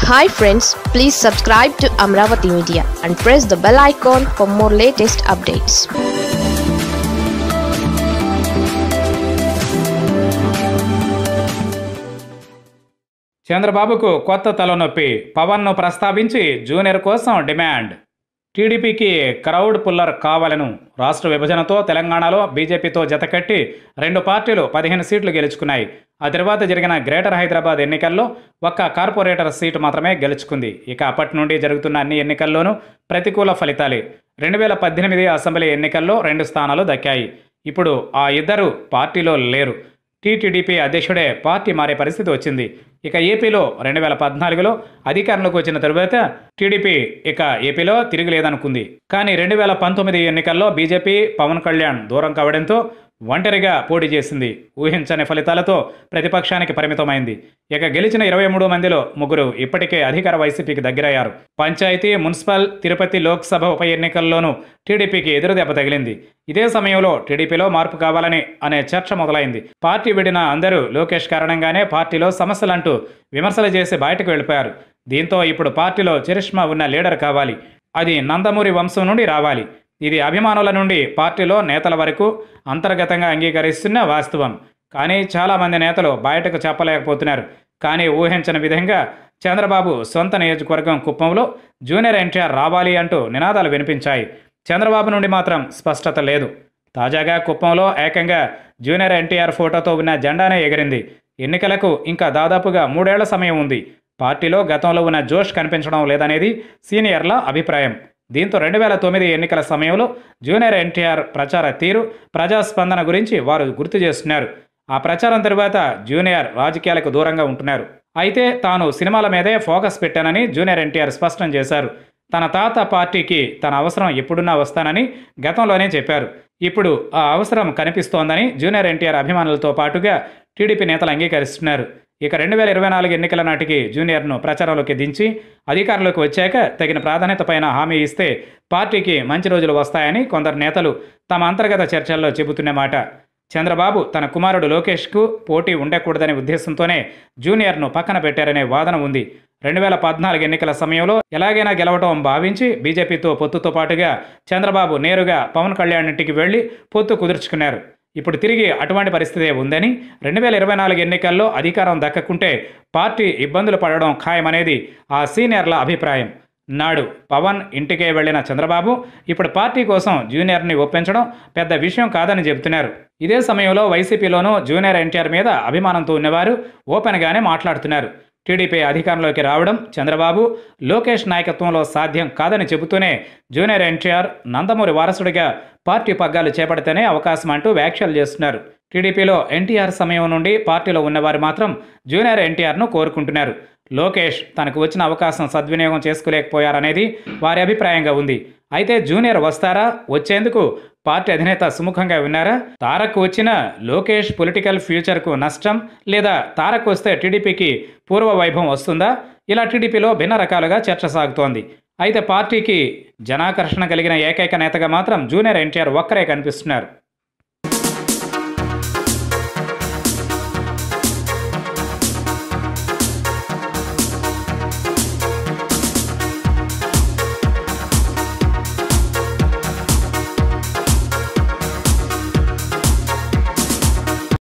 hi friends please subscribe to Amaravati media and press the bell icon for more latest updates చంద్రబాబుకు కొత్త తలనొప్పి పవన్ను ప్రస్తావించి junior కోసం demand టీడీపీకి క్రౌడ్ పుల్లర్ కావాలను రాష్ట్ర విభజనతో తెలంగాణలో బీజేపీతో జతకట్టి రెండు పార్టీలు పదిహేను సీట్లు గెలుచుకున్నాయి ఆ తర్వాత జరిగిన గ్రేటర్ హైదరాబాద్ ఎన్నికల్లో ఒక్క కార్పొరేటర్ సీటు మాత్రమే గెలుచుకుంది ఇక అప్పటి నుండి జరుగుతున్న అన్ని ఎన్నికల్లోనూ ప్రతికూల ఫలితాలే రెండు వేల పద్దెనిమిది అసెంబ్లీ ఎన్నికల్లో రెండు స్థానాలు దక్కాయి ఇప్పుడు ఆ ఇద్దరు పార్టీలో లేరు టీటీడీపీ అధ్యక్షుడే పార్టీ మారే పరిస్థితి వచ్చింది ఇక ఏపీలో రెండు వేల పద్నాలుగులో అధికారంలోకి వచ్చిన తరువాత టీడీపీ ఇక ఏపీలో తిరిగిలేదనుకుంది కానీ రెండు వేల పంతొమ్మిది ఎన్నికల్లో బీజేపీ పవన్ కళ్యాణ్ దూరం కావడంతో ఒంటరిగా పోటీ చేసింది ఊహించని ఫలితాలతో ప్రతిపక్షానికి పరిమితమైంది ఇక గెలిచిన ఇరవై మూడు మందిలో ముగ్గురు ఇప్పటికే అధికార వైసీపీకి దగ్గరయ్యారు పంచాయతీ మున్సిపల్ తిరుపతి లోక్సభ ఉప ఎన్నికల్లోనూ టీడీపీకి ఎదురుదెబ్బ తగిలింది ఇదే సమయంలో టీడీపీలో మార్పు కావాలని అనే చర్చ మొదలైంది పార్టీ విడిన అందరూ లోకేష్ కారణంగానే పార్టీలో సమస్యలంటూ విమర్శలు చేసి బయటకు వెళ్ళిపోయారు దీంతో ఇప్పుడు పార్టీలో చరిష్మా ఉన్న లీడర్ కావాలి అది నందమూరి వంశం నుండి రావాలి ఇది అభిమానుల నుండి పార్టీలో నేతల వరకు అంతర్గతంగా అంగీకరిస్తున్న వాస్తవం కానీ చాలామంది నేతలు బయటకు చెప్పలేకపోతున్నారు కానీ ఊహించని విధంగా చంద్రబాబు సొంత నియోజకవర్గం కుప్పంలో జూనియర్ ఎన్టీఆర్ రావాలి అంటూ నినాదాలు వినిపించాయి చంద్రబాబు నుండి మాత్రం స్పష్టత లేదు తాజాగా కుప్పంలో ఏకంగా జూనియర్ ఎన్టీఆర్ ఫోటోతో ఉన్న జెండానే ఎగిరింది ఎన్నికలకు ఇంకా దాదాపుగా మూడేళ్ల సమయం ఉంది పార్టీలో గతంలో ఉన్న జోష్ కనిపించడం లేదనేది సీనియర్ల అభిప్రాయం దీంతో రెండు వేల తొమ్మిది ఎన్నికల సమయంలో జూనియర్ ఎన్టీఆర్ ప్రచార తీరు ప్రజాస్పందన గురించి వారు గుర్తు చేస్తున్నారు ఆ ప్రచారం తరువాత జూనియర్ రాజకీయాలకు దూరంగా ఉంటున్నారు అయితే తాను సినిమాల మీదే ఫోకస్ పెట్టానని జూనియర్ ఎన్టీఆర్ స్పష్టం చేశారు తన తాత పార్టీకి తన అవసరం ఎప్పుడున్నా వస్తానని గతంలోనే చెప్పారు ఇప్పుడు ఆ అవసరం కనిపిస్తోందని జూనియర్ ఎన్టీఆర్ అభిమానులతో పాటుగా టీడీపీ నేతలు అంగీకరిస్తున్నారు ఇక రెండు వేల ఇరవై నాలుగు ఎన్నికల నాటికి జూనియర్ను ప్రచారంలోకి దించి అధికారంలోకి వచ్చాక తగిన ప్రాధాన్యత పైన హామీ ఇస్తే పార్టీకి మంచి రోజులు వస్తాయని కొందరు నేతలు తమ అంతర్గత చర్చల్లో చెబుతున్న మాట చంద్రబాబు తన కుమారుడు లోకేష్కు పోటీ ఉండకూడదనే ఉద్దేశంతోనే జూనియర్ను పక్కన పెట్టారనే వాదన ఉంది రెండు వేల పద్నాలుగు ఎన్నికల సమయంలో ఎలాగైనా గెలవటం భావించి బీజేపీతో పొత్తుతో పాటుగా చంద్రబాబు నేరుగా పవన్ కళ్యాణ్ ఇంటికి వెళ్లి పొత్తు కుదుర్చుకున్నారు ఇప్పుడు తిరిగి అటువంటి పరిస్థితే ఉందని రెండు వేల ఇరవై నాలుగు ఎన్నికల్లో అధికారం దక్కకుంటే పార్టీ ఇబ్బందులు పడడం ఖాయమనేది ఆ సీనియర్ల అభిప్రాయం నాడు పవన్ ఇంటికే వెళ్లిన చంద్రబాబు ఇప్పుడు పార్టీ కోసం జూనియర్ని ఒప్పించడం పెద్ద విషయం కాదని చెబుతున్నారు ఇదే సమయంలో వైసీపీలోనూ జూనియర్ ఎన్టీఆర్ మీద అభిమానంతో ఉన్నవారు ఓపెన్గానే మాట్లాడుతున్నారు టీడీపీ అధికారంలోకి రావడం చంద్రబాబు లోకేష్ నాయకత్వంలో సాధ్యం కాదని చెబుతూనే జూనియర్ ఎన్టీఆర్ నందమూరి వారసుడిగా పార్టీ పగ్గాలు చేపడితేనే అవకాశం అంటూ వ్యాఖ్యలు చేస్తున్నారు టీడీపీలో ఎన్టీఆర్ సమయం నుండి పార్టీలో ఉన్నవారు మాత్రం జూనియర్ ఎన్టీఆర్ను కోరుకుంటున్నారు లోకేష్ తనకు వచ్చిన అవకాశం సద్వినియోగం చేసుకోలేకపోయారనేది వారి అభిప్రాయంగా ఉంది అయితే జూనియర్ వస్తారా వచ్చేందుకు పార్టీ అధినేత సుముఖంగా ఉన్నారా తారక్ వచ్చిన లోకేష్ పొలిటికల్ ఫ్యూచర్కు నష్టం లేదా తారక్ వస్తే టీడీపీకి పూర్వ వైభవం వస్తుందా ఇలా టీడీపీలో భిన్న రకాలుగా చర్చ సాగుతోంది అయితే పార్టీకి జనాకర్షణ కలిగిన ఏకైక నేతగా మాత్రం జూనియర్ ఎన్టీఆర్ ఒక్కరే కనిపిస్తున్నారు